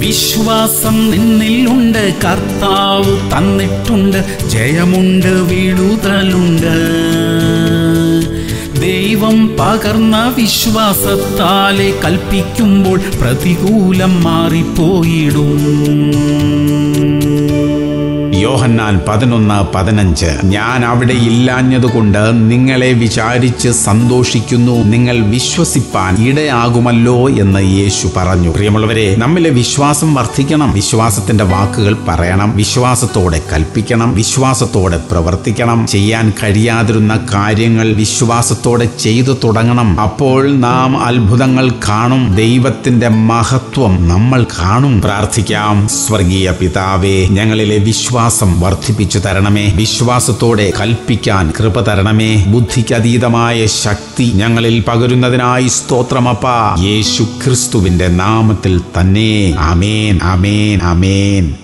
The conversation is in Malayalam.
വിശ്വാസം നിന്നിലുണ്ട് കർത്താവ് തന്നിട്ടുണ്ട് ജയമുണ്ട് വീഴുതലുണ്ട് ദൈവം പകർന്ന വിശ്വാസത്താലെ കൽപ്പിക്കുമ്പോൾ പ്രതികൂലം മാറിപ്പോയിടും യോഹന്നാൻ പതിനൊന്ന് പതിനഞ്ച് ഞാൻ അവിടെ ഇല്ലാഞ്ഞതുകൊണ്ട് നിങ്ങളെ വിചാരിച്ച് സന്തോഷിക്കുന്നു നിങ്ങൾ വിശ്വസിപ്പാൻ ഇടയാകുമല്ലോ എന്ന് യേശു പറഞ്ഞു പ്രിയമുള്ളവരെ നമ്മിലെ വിശ്വാസം വർദ്ധിക്കണം വിശ്വാസത്തിന്റെ വാക്കുകൾ പറയണം വിശ്വാസത്തോടെ കൽപ്പിക്കണം വിശ്വാസത്തോടെ പ്രവർത്തിക്കണം ചെയ്യാൻ കഴിയാതിരുന്ന കാര്യങ്ങൾ വിശ്വാസത്തോടെ ചെയ്തു തുടങ്ങണം അപ്പോൾ നാം അത്ഭുതങ്ങൾ കാണും ദൈവത്തിന്റെ മഹത്വം നമ്മൾ കാണും പ്രാർത്ഥിക്കാം സ്വർഗീയ പിതാവേ ഞങ്ങളിലെ വിശ്വാസം വർദ്ധിപ്പിച്ചു തരണമേ വിശ്വാസത്തോടെ കൽപ്പിക്കാൻ കൃപ തരണമേ ബുദ്ധിക്കതീതമായ ശക്തി ഞങ്ങളിൽ പകരുന്നതിനായി സ്തോത്രമപ്പ യേശു ക്രിസ്തുവിന്റെ നാമത്തിൽ തന്നെ അമേൻ അമേൻ അമേൻ